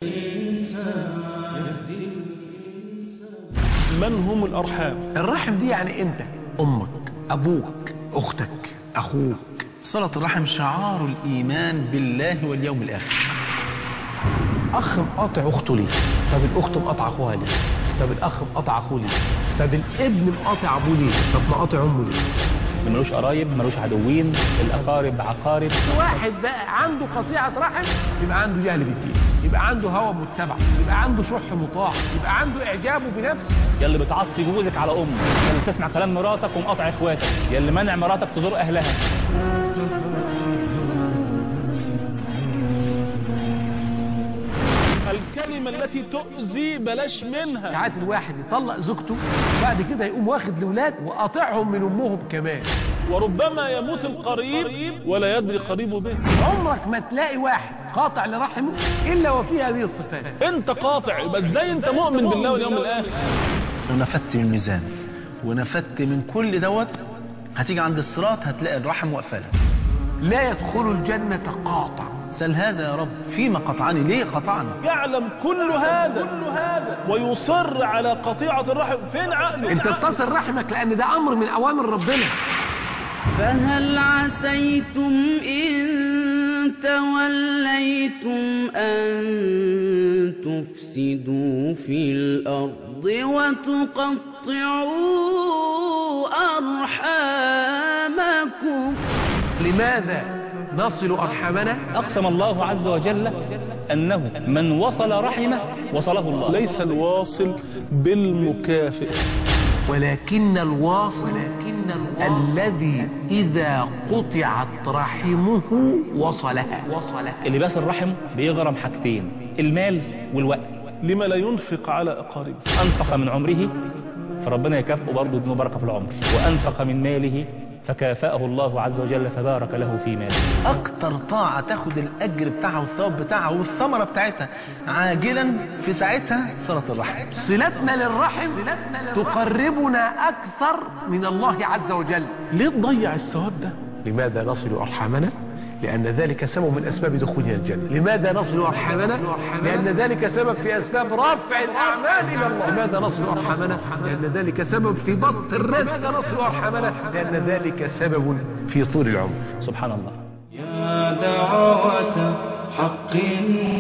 من هم الأرحام الرحم دي يعني انت امك ابوك اختك اخوك صلة الرحم شعار الإيمان بالله واليوم الآخر اخ مقاطع اخته ليه طب الاخت مقاطع اخوها ليه طب الاخ مقاطع اخوه ليه طب الابن مقاطع ابوه ليه طب مقاطع امه ليه ملوش قرايب ملوش عدوين الاقارب عقارب واحد بقى عنده قطيعة رحم يبقى عنده جهل بالدين يبقى عنده هوى متبع يبقى عنده شح مطاع يبقى عنده اعجابه بنفسه يا اللي بتعصي جوزك على امك يا اللي بتسمع كلام مراتك ومقاطع اخواتك يا اللي منع مراتك تزور اهلها الكلمة التي تؤذي بلاش منها ساعات الواحد يطلق زوجته وبعد كده يقوم واخد الاولاد وقاطعهم من امهم كمان وربما يموت القريب ولا يدري قريبه به عمرك ما تلاقي واحد قاطع لرحمه الا وفيه هذه الصفات انت قاطع يبقى ازاي انت مؤمن بالله واليوم الاخر ونفدت من الميزان ونفدت من كل دوت هتيجي عند الصراط هتلاقي الرحم واقفة لك لا يدخل الجنة قاطع سل هذا يا رب فيما قطعني ليه قطعني يعلم كل هذا ويصر على قطيعة الرحم فين عقله انت اتصل رحمك لان ده امر من اوامر ربنا فهل عسيتم إن توليتم أن تفسدوا في الأرض وتقطعوا أرحامكم لماذا نصل ارحامنا اقسم الله عز وجل انه من وصل رحمه وصله الله ليس الواصل بالمكافئ ولكن الواصل الذي اذا قطعت رحمه وصلها وصلها اللي بيصل رحمه بيغرم حاجتين المال والوقت لما لا ينفق على أقاربه انفق من عمره فربنا يكافئه برضه اديله بركه في العمر وانفق من ماله فكافأه الله عز وجل فبارك له في ماله اكتر طاعة تاخد الاجر بتاعها والثواب بتاعها والثمرة بتاعتها عاجلا في ساعتها صلة الرحم صلتنا للرحم تقربنا اكثر من الله عز وجل ليه تضيع الثواب ده لماذا نصل أرحامنا؟ لأن ذلك سبب من أسباب دخولنا الجنة لماذا نصل أرحامنا؟ لأن ذلك سبب في أسباب رفع الأعمال إلى الله لماذا نصل أرحامنا؟ لأن ذلك سبب في بسط الرزق لماذا نصل أرحامنا؟ لأن ذلك سبب في طول العمر سبحان الله يا دعوة حق